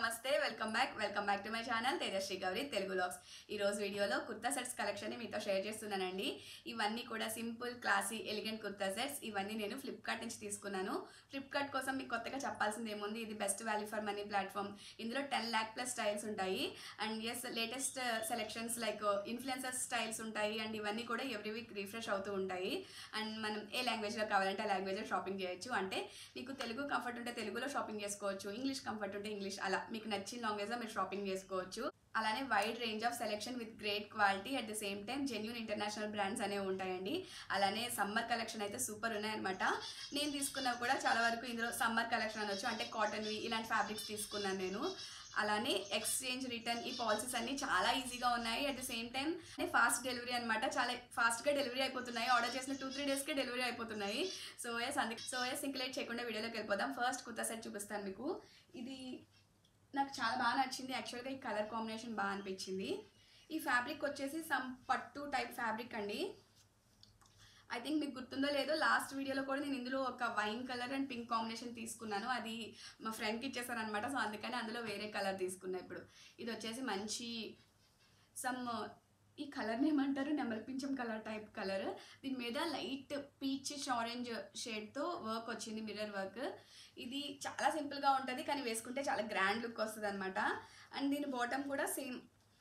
నమస్తే welcome back welcome back to my channel Tejashri Gauri Telugu vlogs ఈ రోజు వీడియోలో కుర్తా సెట్స్ కలెక్షన్ ని మీతో షేర్ చేస్తున్నానండి ఇవన్నీ కూడా simple classy elegant kurta sets ఇవన్నీ నేను ఫ్లిప్కార్ట్ నుంచి తీసుకున్నాను ఫ్లిప్కార్ట్ కోసం మీకు కొత్తగా చెప్పాల్సింది ఏముంది ఇది best value for money platform ఇందులో టెన్ ల్యాక్ ప్లస్ స్టైల్స్ ఉంటాయి and yes latest selections like influencer styles ఉంటాయి అండ్ ఇవన్నీ కూడా ఎవ్రీ వీక్ రిఫ్రెష్ అవుతూ ఉంటాయి అండ్ మనం ఏ లాంగ్వేజ్లో కావాలంటే ఆ లాంగ్వేజ్లో షాపింగ్ చేయొచ్చు అంటే మీకు తెలుగు కంఫర్ట్ ఉంటే తెలుగులో షాపింగ్ చేసుకోవచ్చు ఇంగ్లీష్ కంఫర్ట్ ఉంటే ఇంగ్లీష్ అలా మీకు నచ్చిన లాంగ్వేజ్లో మీరు షాపింగ్ చేసుకోవచ్చు అలానే wide range of selection with great quality at the same time genuine international brands అనేవి ఉంటాయండి అలానే సమ్మర్ కలెక్షన్ అయితే సూపర్ ఉన్నాయన్నమాట నేను తీసుకున్నా కూడా చాలా వరకు ఇందులో సమ్మర్ కలెక్షన్ అనొచ్చు అంటే కాటన్వి ఇలాంటి ఫ్యాబ్రిక్స్ తీసుకున్నాను నేను అలానే ఎక్స్చేంజ్ రిటర్న్ ఈ పాలసీస్ అన్ని చాలా ఈజీగా ఉన్నాయి at the same time fast delivery అనమాట చాలా ఫాస్ట్గా డెలివరీ అయిపోతున్నాయి ఆర్డర్ చేసిన టూ త్రీ డేస్కే డెలివరీ అయిపోతున్నాయి సో ఎస్ అందుకే సో ఎస్ ఇంక లేట్ చేయకుండా వీడియోలోకి వెళ్ళిపోదాం ఫస్ట్ కుర్తా సెట్ చూపిస్తాను మీకు ఇది నాకు చాలా బాగా నచ్చింది యాక్చువల్గా ఈ కలర్ కాంబినేషన్ బాగా అనిపించింది ఈ ఫ్యాబ్రిక్ వచ్చేసి సమ్ పట్టు టైప్ ఫ్యాబ్రిక్ అండి ఐ థింక్ మీకు గుర్తుందో లేదో లాస్ట్ వీడియోలో కూడా నేను ఇందులో ఒక wine colour and pink combination తీసుకున్నాను అది మా ఫ్రెండ్కి ఇచ్చేసాను అనమాట సో అందుకని అందులో వేరే కలర్ తీసుకున్నా ఇప్పుడు ఇది వచ్చేసి మంచి సమ్ ఈ కలర్ని ఏమంటారు నెమలి పింఛం కలర్ టైప్ కలర్ దీని మీద లైట్ పీచ్ ఆరెంజ్ షేడ్తో వర్క్ వచ్చింది మిర్రర్ వర్క్ ఇది చాలా సింపుల్గా ఉంటుంది కానీ వేసుకుంటే చాలా గ్రాండ్ లుక్ వస్తుంది అనమాట అండ్ దీని బాటమ్ కూడా సేమ్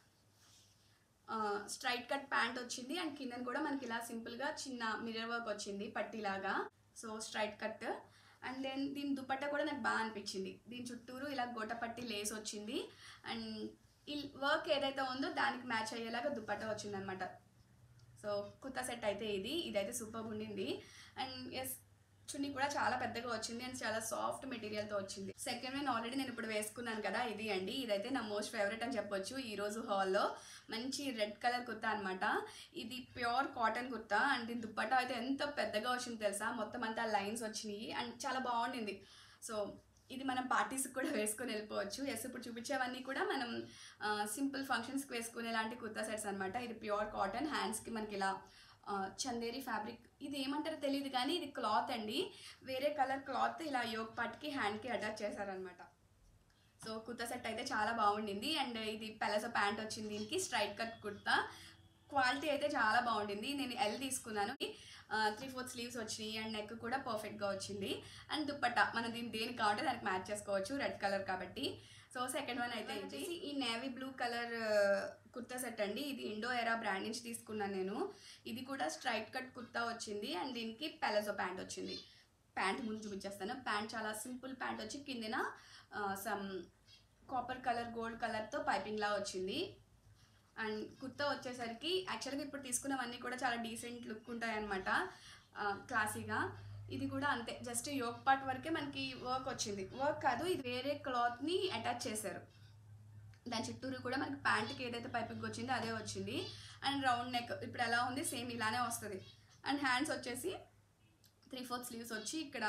స్ట్రైట్ కట్ ప్యాంట్ వచ్చింది అండ్ కింద కూడా మనకి ఇలా సింపుల్గా చిన్న మిర్రర్ వర్క్ వచ్చింది పట్టీలాగా so straight cut and then దీని దుపట్టా కూడా నాకు బాగా అనిపించింది దీని చుట్టూరు ఇలా గోట పట్టి లేస్ వచ్చింది అండ్ ఈ వర్క్ ఏదైతే ఉందో దానికి మ్యాచ్ అయ్యేలాగా దుపట్టా వచ్చింది అనమాట సో కుర్తా సెట్ అయితే ఇది ఇదైతే సూపర్ ఉండింది అండ్ ఎస్ చున్నీ కూడా చాలా పెద్దగా వచ్చింది అండ్ చాలా సాఫ్ట్ మెటీరియల్తో వచ్చింది సెకండ్ వన్ ఆల్రెడీ నేను ఇప్పుడు వేసుకున్నాను కదా ఇది అండి ఇదైతే నా మోస్ట్ ఫేవరెట్ అని చెప్పొచ్చు ఈ రోజు హాల్లో మంచి రెడ్ కలర్ కుర్తా అనమాట ఇది ప్యూర్ కాటన్ కుర్తా అండ్ దీని దుప్పట్టా అయితే ఎంత పెద్దగా వచ్చింది తెలుసా మొత్తం అంతా లైన్స్ వచ్చినాయి అండ్ చాలా బాగుండింది సో ఇది మనం పార్టీస్కి కూడా వేసుకొని వెళ్ళిపోవచ్చు ఎస్ ఇప్పుడు చూపించేవన్నీ కూడా మనం సింపుల్ ఫంక్షన్స్కి వేసుకునే లాంటి కుర్తా సెట్స్ అనమాట ఇది ప్యూర్ కాటన్ హ్యాండ్స్కి మనకి ఇలా చందేరి ఫ్యాబ్రిక్ ఇది ఏమంటారో తెలియదు కానీ ఇది క్లాత్ అండి వేరే కలర్ క్లాత్ ఇలా యోగ్ పార్ట్కి హ్యాండ్కి అటాచ్ చేశారనమాట సో కుర్తా సెట్ అయితే చాలా బాగుండింది అండ్ ఇది పెలసో ప్యాంట్ వచ్చింది దీనికి స్ట్రైట్ కట్ కుర్తా క్వాలిటీ అయితే చాలా బాగుండింది నేను ఎల్ తీసుకున్నాను త్రీ ఫోర్త్ స్లీవ్స్ వచ్చినాయి అండ్ నెక్ కూడా పర్ఫెక్ట్గా వచ్చింది అండ్ దుప్పట్టా మనం దీన్ని దేనికి కావాలంటే దానికి మ్యాచ్ చేసుకోవచ్చు రెడ్ కలర్ కాబట్టి సో సెకండ్ వన్ అయితే వచ్చేసి ఈ navy blue colour kurta set అండి ఇది ఇండో ఎరా బ్రాండ్ నుంచి తీసుకున్నాను నేను ఇది కూడా స్ట్రైట్ కట్ కుర్తా వచ్చింది అండ్ దీనికి పెలజో ప్యాంట్ వచ్చింది ప్యాంట్ ముందు చూపించేస్తాను ప్యాంట్ చాలా సింపుల్ ప్యాంట్ వచ్చి కిందన సమ్ కాపర్ కలర్ గోల్డ్ కలర్తో పైపింగ్లా వచ్చింది అండ్ కుర్తా వచ్చేసరికి యాక్చువల్గా ఇప్పుడు తీసుకున్నవన్నీ కూడా చాలా డీసెంట్ లుక్ ఉంటాయి అనమాట క్లాసీగా ఇది కూడా అంతే జస్ట్ యోగ్ పార్ట్ వరకే మనకి వర్క్ వచ్చింది వర్క్ కాదు ఇది వేరే క్లాత్ని అటాచ్ చేశారు దాని చుట్టూరు కూడా మనకి ప్యాంట్కి ఏదైతే పైపింగ్ వచ్చిందో అదే వచ్చింది అండ్ రౌండ్ నెక్ ఇప్పుడు ఎలా ఉంది సేమ్ ఇలానే వస్తుంది అండ్ హ్యాండ్స్ వచ్చేసి త్రీ ఫోర్త్ స్లీవ్స్ వచ్చి ఇక్కడ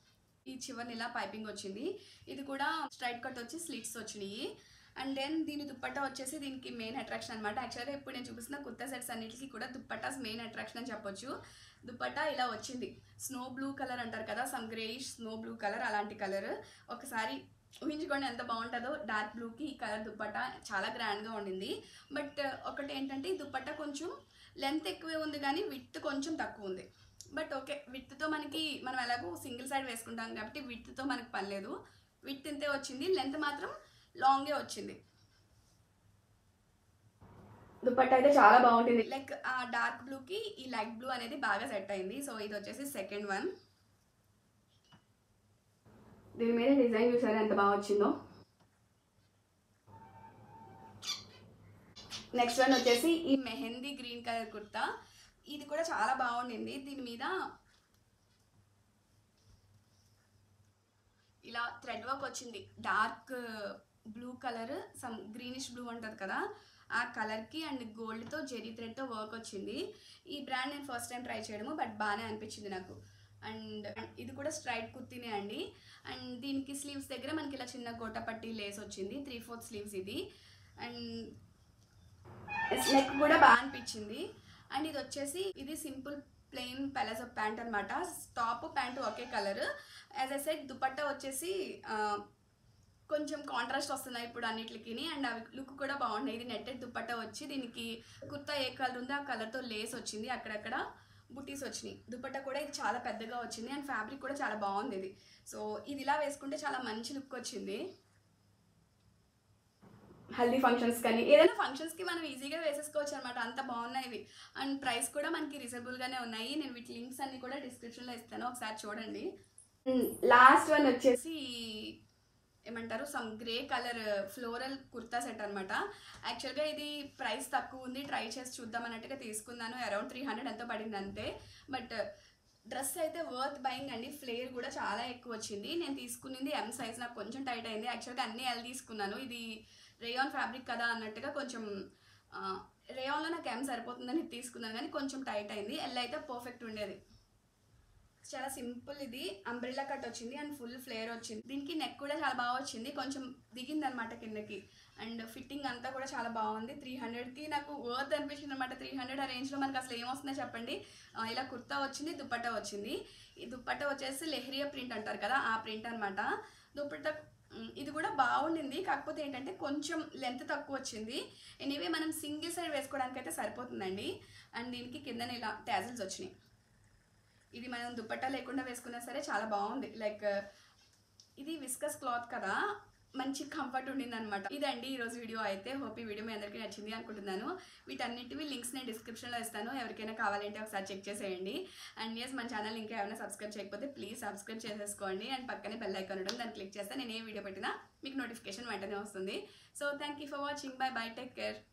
ఈ చివరిని ఇలా పైపింగ్ వచ్చింది ఇది కూడా స్ట్రైట్ కట్ వచ్చి స్లీట్స్ వచ్చినాయి అండ్ దెన్ దీని దుప్పట్టా వచ్చేసి దీనికి మెయిన్ అట్రాక్షన్ అనమాట యాక్చువల్గా ఇప్పుడు నేను చూపిస్తున్న కుర్తా సెట్స్ అన్నిటికీ కూడా దుప్పట్టాస్ మెయిన్ అట్రాక్షన్ అని చెప్పొచ్చు దుప్పట్టా ఇలా వచ్చింది స్నో బ్లూ కలర్ అంటారు కదా some greyish snow blue colour అలాంటి కలర్ ఒకసారి ఊహించుకోండి ఎంత బాగుంటుందో డార్క్ బ్లూకి ఈ కలర్ దుప్పట్టా చాలా గ్రాండ్గా ఉండింది బట్ ఒకటి ఏంటంటే ఈ దుప్పట్టా కొంచెం లెంత్ ఎక్కువే ఉంది కానీ విత్ కొంచెం తక్కువ ఉంది బట్ ఓకే విత్తో మనకి మనం ఎలాగో సింగిల్ సైడ్ వేసుకుంటాం కాబట్టి విత్తో మనకి పని లేదు విత్ ఇంతే వచ్చింది లెంత్ మాత్రం లాంగే వచ్చింది దుపట్టా అయితే చాలా బాగుంటుంది లైక్ ఆ డార్క్ బ్లూకి ఈ లైట్ బ్లూ అనేది బాగా సెట్ అయింది సో ఇది వచ్చేసి సెకండ్ వన్ దీని మీద డిజైన్ చూసారా ఎంత బాగా వచ్చిందో నెక్స్ట్ వన్ వచ్చేసి ఈ మెహందీ గ్రీన్ కలర్ కుర్తా ఇది కూడా చాలా బాగుండింది దీని మీద ఇలా థ్రెడ్ వర్క్ వచ్చింది dark blue colour some greenish blue ఉంటుంది కదా ఆ కలర్కి అండ్ గోల్డ్తో జెరీ థ్రెడ్తో వర్క్ వచ్చింది ఈ బ్రాండ్ నేను ఫస్ట్ టైం ట్రై చేయడము బట్ బాగానే అనిపించింది నాకు అండ్ ఇది కూడా స్ట్రైట్ కుర్తీనే అండి అండ్ దీనికి స్లీవ్స్ దగ్గర మనకి ఇలా చిన్న గోటపట్టి లేస్ వచ్చింది త్రీ ఫోర్త్ స్లీవ్స్ ఇది అండ్ నెక్ కూడా బాగా అనిపించింది అండ్ ఇది వచ్చేసి ఇది సింపుల్ ప్లెయిన్ పెలజో ప్యాంట్ అనమాట టాప్ ప్యాంట్ ఒకే colour as a set dupatta వచ్చేసి కొంచెం కాంట్రాస్ట్ వస్తున్నాయి ఇప్పుడు అన్నిటికి అండ్ అవి లుక్ కూడా బాగున్నాయి ఇది నెట్టెడ్ దుప్పట్టా వచ్చి దీనికి కుర్తా ఏ కలర్ ఉందో ఆ కలర్తో లేస్ వచ్చింది అక్కడక్కడ బుటీస్ వచ్చినాయి దుపట్టా కూడా ఇది చాలా పెద్దగా వచ్చింది అండ్ ఫ్యాబ్రిక్ కూడా చాలా బాగుంది ఇది సో ఇది ఇలా వేసుకుంటే చాలా మంచి లుక్ వచ్చింది హల్దీ ఫంక్షన్స్ కానీ ఏదైనా ఫంక్షన్స్కి మనం ఈజీగా వేసేసుకోవచ్చు అనమాట అంత బాగున్నాయి ఇవి అండ్ ప్రైస్ కూడా మనకి రీజనబుల్గానే ఉన్నాయి నేను వీటి లింక్స్ అన్ని కూడా డిస్క్రిప్షన్లో ఇస్తాను ఒకసారి చూడండి లాస్ట్ వన్ వచ్చేసి ఏమంటారు some grey colour floral kurta set అనమాట యాక్చువల్గా ఇది ప్రైస్ తక్కువ ఉంది ట్రై చేసి చూద్దాం అన్నట్టుగా తీసుకున్నాను అరౌండ్ త్రీ హండ్రెడ్ ఎంతో పడింది అంతే బట్ డ్రెస్ అయితే వర్త్ బయింగ్ అండి ఫ్లేర్ కూడా చాలా ఎక్కువ వచ్చింది నేను తీసుకునింది ఎం సైజ్ నాకు కొంచెం టైట్ అయింది యాక్చువల్గా అన్ని ఎల్ తీసుకున్నాను ఇది రేయాన్ ఫ్యాబ్రిక్ కదా అన్నట్టుగా కొంచెం రేయాన్లో నాకు ఎం సరిపోతుందని ఇది తీసుకున్నాను కానీ కొంచెం టైట్ అయింది ఎల్ అయితే పర్ఫెక్ట్ ఉండేది చాలా సింపుల్ ఇది అంబ్రెల్లా కట్ వచ్చింది అండ్ ఫుల్ ఫ్లేర్ వచ్చింది దీనికి నెక్ కూడా చాలా బాగా వచ్చింది కొంచెం దిగింది అనమాట కిందకి అండ్ ఫిట్టింగ్ అంతా కూడా చాలా బాగుంది త్రీ హండ్రెడ్కి నాకు వర్త్ అనిపించింది అనమాట త్రీ హండ్రెడ్ ఆ రేంజ్లో మనకి అసలు ఏమొస్తుందో చెప్పండి ఆ, ఇలా కుర్తా వచ్చింది దుప్పట్టా వచ్చింది ఈ దుప్పట్టా వచ్చేసి లెహరియా ప్రింట్ అంటారు కదా ఆ ప్రింట్ అనమాట దుప్పట్టా మ్, ఇది కూడా బాగుండింది కాకపోతే ఏంటంటే కొంచెం లెంత్ తక్కువ వచ్చింది ఎనీవే మనం సింగిల్ సైడ్ వేసుకోవడానికి అయితే సరిపోతుందండి అండ్ దీనికి కిందన ఇలా ట్యాజిల్స్ వచ్చినాయి ఇది మనం దుపట్టా లేకుండా వేసుకున్నా సరే చాలా బాగుంది లైక్ ఇది విస్కస్ క్లాత్ కదా మంచి కంఫర్ట్ ఉండింది అనమాట ఇదండి ఈరోజు వీడియో అయితే హోప్ ఈ వీడియో మీ అందరికీ నచ్చింది అనుకుంటున్నాను వీటన్నిటివి లింక్స్ నేను డిస్క్రిప్షన్లో ఇస్తాను ఎవరికైనా కావాలంటే ఒకసారి చెక్ చేసేయండి అండ్ ఎస్ మన ఛానల్ ఇంకా ఏమైనా సబ్స్క్రైబ్ చేయకపోతే ప్లీజ్ సబ్స్క్రైబ్ చేసేసుకోండి అండ్ పక్కనే బెల్ ఐకాన్ ఉండడం దాన్ని క్లిక్ చేస్తే నేను ఏ వీడియో పెట్టినా మీకు నోటిఫికేషన్ వెంటనే వస్తుంది so thank you for watching bye bye take care